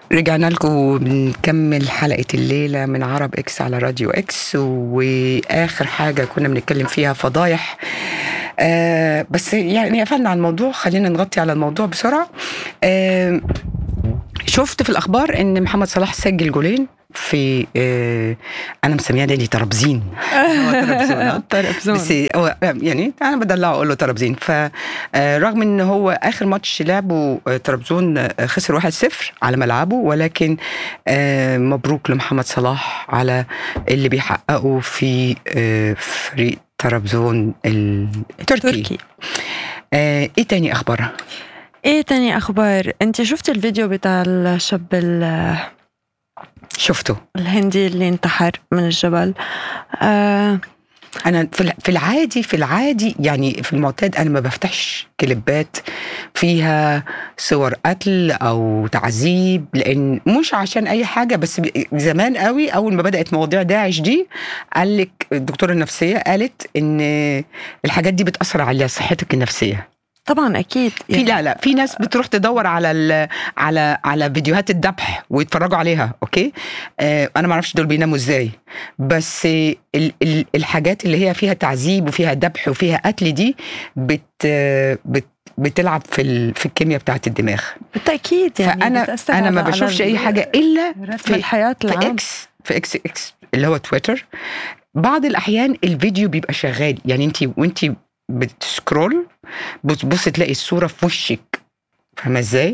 رجعنا لكم بنكمل حلقة الليلة من عرب اكس على راديو اكس واخر حاجة كنا بنتكلم فيها فضايح آه بس يعني قفلنا على الموضوع خلينا نغطي على الموضوع بسرعة آه شفت في الاخبار ان محمد صلاح سجل جولين في آه انا مسميها نادي ترابزين هو ترابزون آه. طرابزون بس هو يعني انا بدلعه اقول له ترابزين فرغم ان هو اخر ماتش لعبه آه، ترابزون آه، خسر 1-0 على ملعبه ولكن آه، مبروك لمحمد صلاح على اللي بيحققه في آه، فريق ترابزون التركي تركي آه، ايه تاني اخبارها؟ ايه تاني اخبار انت شفت الفيديو بتاع الشاب ال- شفته الهندي اللي انتحر من الجبل آه انا في الع- في العادي في العادي يعني في المعتاد انا ما بفتحش كليبات فيها صور قتل او تعذيب لان مش عشان اي حاجه بس ب- زمان قوي اول ما بدات مواضيع داعش دي قال لك الدكتوره النفسيه قالت ان الحاجات دي بتاثر على صحتك النفسيه طبعا اكيد في لا لا في ناس بتروح تدور على ال على على فيديوهات الذبح ويتفرجوا عليها اوكي آه انا ما اعرفش دول بيناموا ازاي بس ال ال الحاجات اللي هي فيها تعذيب وفيها ذبح وفيها قتل دي بت بت بتلعب في ال في الكيمياء بتاعت الدماغ بالتاكيد يعني فانا بتأثر انا ما على- على بشوفش اي ال- حاجه الا رتم في الحياه في العام اكس في اكس اكس اللي هو تويتر بعض الاحيان الفيديو بيبقى شغال يعني انت وانت بتسكرول بتبص تلاقي الصوره في وشك فاهمه ازاي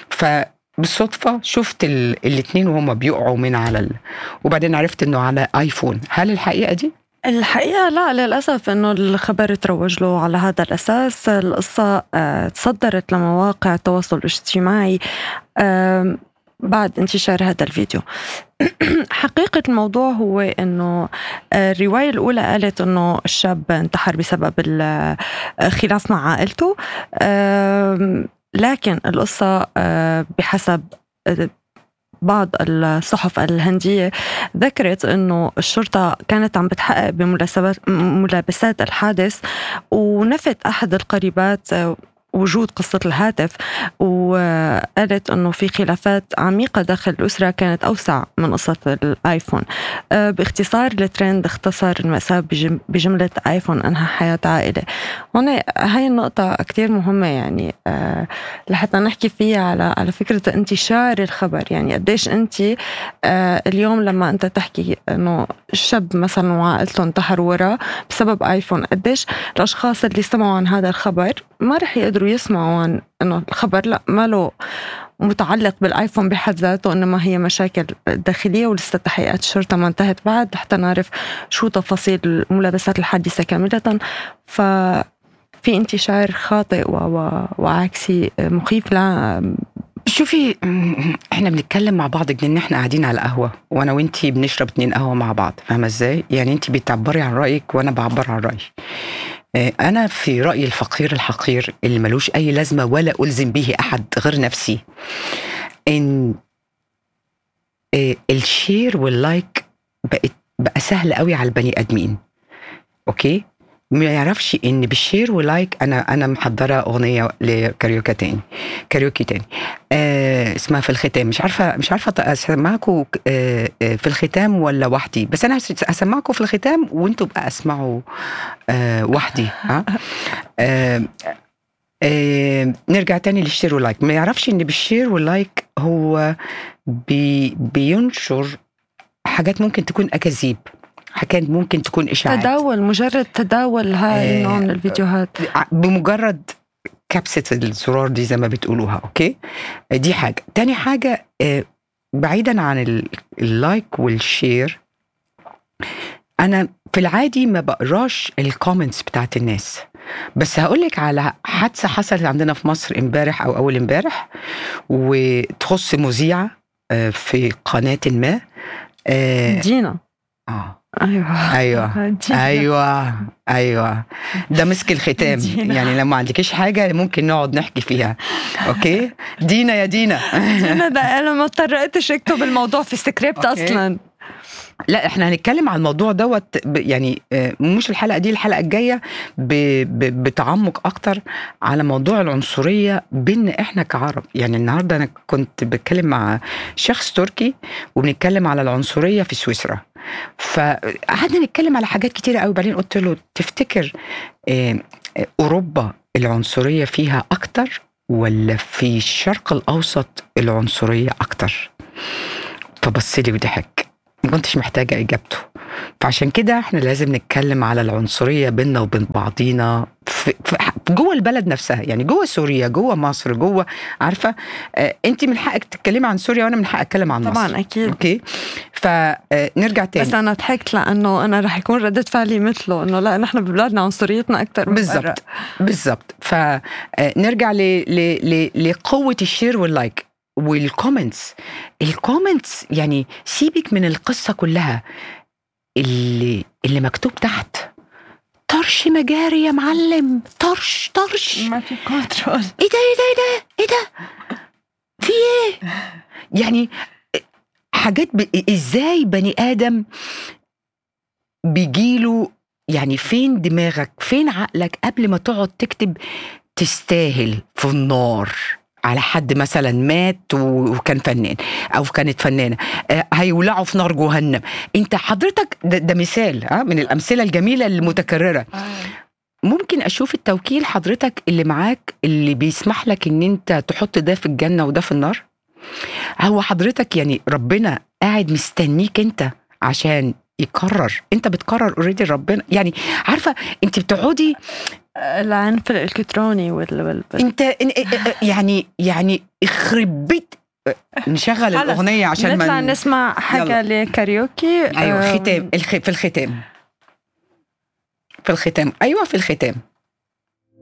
فبالصدفه شفت ال... الاتنين وهما بيقعوا من على ال... وبعدين عرفت انه على ايفون هل الحقيقه دي الحقيقة لا للأسف إنه الخبر تروج له على هذا الأساس القصة آه، تصدرت لمواقع التواصل الاجتماعي آم، بعد انتشار هذا الفيديو حقيقة الموضوع هو إنه آه، الرواية الأولى قالت إنه الشاب انتحر بسبب الخلاف مع عائلته آم، لكن القصة آه، بحسب آه، بعض الصحف الهندية ذكرت انه الشرطة كانت عم بتحقق بملابسات ملابسات الحادث ونفت احد القريبات آه، وجود قصة الهاتف وقالت انه في خلافات عميقة داخل الأسرة كانت أوسع من قصة الآيفون آه، باختصار الترند اختصر المأساة بجم- بجملة آيفون أنهى حياة عائلة هون هاي النقطة كتير مهمة يعني آه، لحتى نحكي فيها على على فكرة انتشار الخبر يعني قديش أنت آه، اليوم لما أنت تحكي إنه الشاب مثلا وعائلته انتحروا وراه بسبب آيفون قديش الأشخاص اللي سمعوا عن هذا الخبر ما رح يقدروا يسمعوا عن إنه الخبر لا ما له متعلق بالايفون بحد ذاته انما هي مشاكل داخليه ولسه تحقيقات الشرطه ما انتهت بعد لحتى نعرف شو تفاصيل الملابسات الحادثه كامله ف في انتشار خاطئ و... و... وعكسي مخيف لا شوفي م- احنا بنتكلم مع بعض ان احنا قاعدين على قهوه وانا وانتي بنشرب اتنين قهوه مع بعض فاهمه ازاي يعني انتي بتعبري عن رايك وانا بعبر عن رايي آه، انا في رايي الفقير الحقير اللي ملوش اي لازمه ولا الزم به احد غير نفسي ان آه، الشير واللايك بقت بقى سهل قوي على البني ادمين اوكي ما يعرفش ان بالشير ولايك انا انا محضره اغنيه لكاريوكا تاني كاريوكي تاني آه اسمها في الختام مش عارفه مش عارفه اسمعكم آه آه في الختام ولا وحدي بس انا هس- هسمعكم في الختام وانتوا بقى اسمعوا آه وحدي ها آه آه نرجع تاني للشير واللايك ما يعرفش ان بالشير واللايك هو بي بينشر حاجات ممكن تكون اكاذيب حاجات ممكن تكون اشاعات تداول مجرد تداول هاي آه، النوع من الفيديوهات بمجرد كبسة الزرار دي زي ما بتقولوها اوكي دي حاجة تاني حاجة آه، بعيدا عن ال- اللايك والشير انا في العادي ما بقراش الكومنتس بتاعت الناس بس هقولك على حادثة حصلت عندنا في مصر امبارح او اول امبارح وتخص مذيعة آه، في قناة ما آه، دينا آه. ايوه ايوه دينا. ايوه ايوه ده مسك الختام دينا. يعني لما عندكيش حاجه ممكن نقعد نحكي فيها اوكي دينا يا دينا انا ده انا ما اضطريتش اكتب الموضوع في السكريبت أوكي. اصلا لا احنا هنتكلم على الموضوع دوت ب- يعني آه، مش الحلقه دي الحلقه الجايه ب- ب- بتعمق اكتر على موضوع العنصريه بين احنا كعرب يعني النهارده انا كنت بتكلم مع شخص تركي وبنتكلم على العنصريه في سويسرا فقعدنا نتكلم على حاجات كتيره قوي بعدين قلت له تفتكر آه، آه، اوروبا العنصريه فيها اكتر ولا في الشرق الاوسط العنصريه اكتر فبص لي وضحك ما كنتش محتاجة إجابته فعشان كده احنا لازم نتكلم على العنصرية بيننا وبين بعضينا في في جوه البلد نفسها يعني جوه سوريا جوه مصر جوه عارفة اه انت من حقك تتكلمي عن سوريا وانا من حقي اتكلم عن مصر طبعا اكيد اوكي فنرجع تاني بس انا ضحكت لانه انا رح يكون ردة فعلي مثله انه لا نحن ببلادنا عنصريتنا اكثر من برا. بالظبط بالظبط فنرجع ل... ل... ل... لقوه الشير واللايك والكومنتس الكومنتس يعني سيبك من القصه كلها اللي اللي مكتوب تحت طرش مجاري يا معلم طرش طرش ما في كنترول ايه ده ايه ده ايه ده ايه ده في ايه يعني حاجات ب... ازاي بني ادم بيجيله يعني فين دماغك فين عقلك قبل ما تقعد تكتب تستاهل في النار على حد مثلا مات و- وكان فنان او كانت فنانه آه، هيولعوا في نار جهنم انت حضرتك ده, ده مثال ها من الامثله الجميله المتكرره ممكن اشوف التوكيل حضرتك اللي معاك اللي بيسمح لك ان انت تحط ده في الجنه وده في النار هو حضرتك يعني ربنا قاعد مستنيك انت عشان يقرر انت بتقرر اوريدي ربنا يعني عارفه انت بتقعدي العنف الالكتروني وال, وال... وال... انت يعني يعني يخرب بيت نشغل خلص. الاغنيه عشان نطلع ما نسمع حاجة لكاريوكي ايوه أم، ختام الخ... في الختام في الختام ايوه في الختام